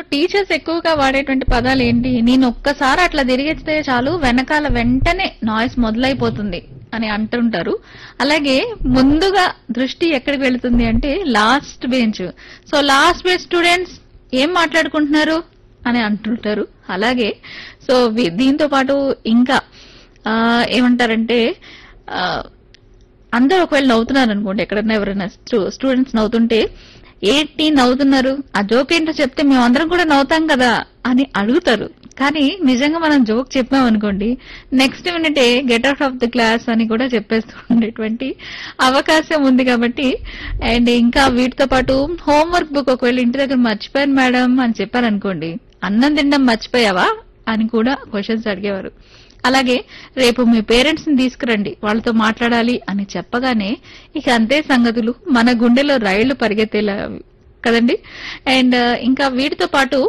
teachers ఎక్కువగా వాడేటువంటి పదాలు ఏంటి నేను ఒక్కసారి అట్లా తిరిగితే చాలు వెనకాల వెంటనే నాయిస్ మొదలైపోతుంది అని అంటుంటారు అలాగే ముందుగా దృష్టి ఎక్కడికి వెళుతుంది అంటే last bench so last bench students ఏం మాట్లాడుకుంటున్నారు అని అంటుంటారు అలాగే సో వి- దీంతో పాటు ఇంకా ఆ, ఏమంటారంటే ఆ, అందరూ ఒకవేళ నవ్వుతున్నారు అనుకోండి ఎక్కడన్నా ఎవరైనా స్టూ- స్టూడెంట్స్ నవ్వుతుంటే ఏంటి నవ్వుతున్నారు ఆ జోక్ ఏంటో చెప్తే మేమందరం కూడా నవ్వుతాం కదా అని అడుగుతారు కానీ నిజంగా మనం జోక్ చెప్పాం అనుకోండి నెక్స్ట్ మినిటే get out of the class అని కూడా చెప్పేస్తూ ఉండేటువంటి అవకాశం ఉంది కాబట్టి అండ్ ఇంకా వీటితో పాటు హోంవర్క్ బుక్ ఒకవేళ ఇంటి దగ్గర మర్చిపోయాను మేడం అని చెప్పారనుకోండి అన్నం తినడం మర్చిపోయావా అని కూడా క్వశ్చన్స్ అడిగేవారు అలాగే రేపు మీ పేరెంట్స్ ని తీసుకురండి వాళ్ళతో మాట్లాడాలి అని చెప్పగానే ఇక అంతే సంగతులు మన గుండెలో రైళ్లు పరిగెత్తేలా కదండి అండ్ ఇంకా వీటితో పాటు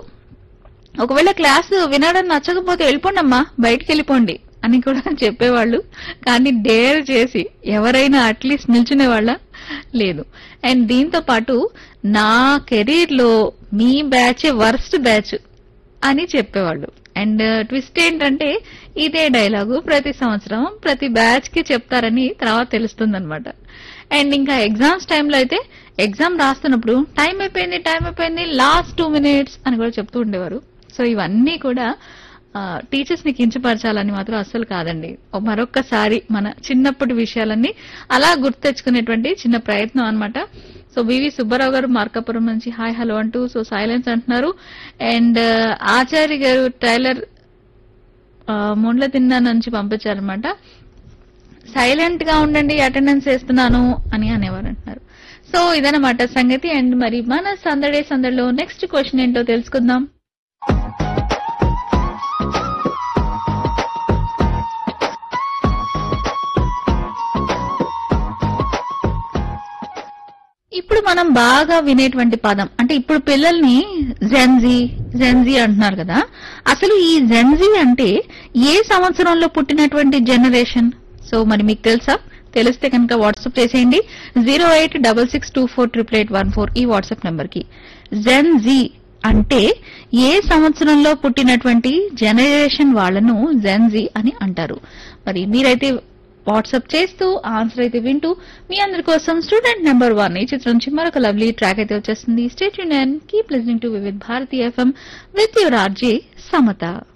ఒకవేళ క్లాస్ వినడం నచ్చకపోతే వెళ్ళిపోండమ్మా బయటికి వెళ్ళిపోండి అని కూడా చెప్పేవాళ్ళు కానీ డేర్ చేసి ఎవరైనా అట్లీస్ట్ నిల్చునే వాళ్ళ లేదు అండ్ దీంతో పాటు నా కెరీర్ లో మీ బ్యాచ్ వర్స్ట్ బ్యాచ్ అని చెప్పేవాళ్ళు అండ్ ట్విస్ట్ ఏంటంటే ఇదే డైలాగు ప్రతి సంవత్సరం ప్రతి బ్యాచ్ కి చెప్తారని తర్వాత తెలుస్తుందన్నమాట అండ్ ఇంకా ఎగ్జామ్స్ టైంలో అయితే ఎగ్జామ్ రాస్తున్నప్పుడు టైం అయిపోయింది టైం అయిపోయింది లాస్ట్ టూ మినిట్స్ అని కూడా చెప్తూ ఉండేవారు సో ఇవన్నీ కూడా టీచర్స్ ని కించపరచాలని మాత్రం అస్సలు కాదండి ఓ మరొక్కసారి మన చిన్నప్పటి విషయాలన్నీ అలా గుర్తు తెచ్చుకునేటువంటి చిన్న ప్రయత్నం అన్నమాట సో బివి సుబ్బారావు గారు మార్కాపురం నుంచి హాయ్ హలో అంటూ సో సైలెన్స్ అంటున్నారు అండ్ ఆచార్య గారు టైలర్ ఆ, ముండ్ల తిన్నా నుంచి పంపించారనమాట సైలెంట్ గా ఉండండి అటెండెన్స్ వేస్తున్నాను అని అనేవారు అంటున్నారు సో ఇదనమాట సంగతి అండ్ మరి మన సందడే సందడిలో నెక్స్ట్ క్వశ్చన్ ఏంటో తెలుసుకుందాం ఇప్పుడు మనం బాగా వినేటువంటి పదం అంటే ఇప్పుడు పిల్లల్ని జెన్జీ జెన్జీ అంటున్నారు కదా అసలు ఈ జెన్జీ అంటే ఏ సంవత్సరంలో పుట్టినటువంటి జనరేషన్ సో మరి మీకు తెలుసా తెలిస్తే కనుక వాట్సాప్ చేసేయండి zero eight double six two four triple eight one four ఈ వాట్సాప్ నెంబర్ కి జెన్జీ అంటే ఏ సంవత్సరంలో పుట్టినటువంటి జనరేషన్ వాళ్ళను జెన్జీ అని అంటారు మరి మీరైతే వాట్సాప్ చేస్తూ ఆన్సర్ అయితే వింటూ మీ అందరి కోసం స్టూడెంట్ నెంబర్ వన్ ఈ చిత్రం నుంచి మరొక లవ్లీ ట్రాక్ అయితే వచ్చేస్తుంది స్టేట్ యూనియన్ keep listening to Vividh Bharati FM with your RJ Samata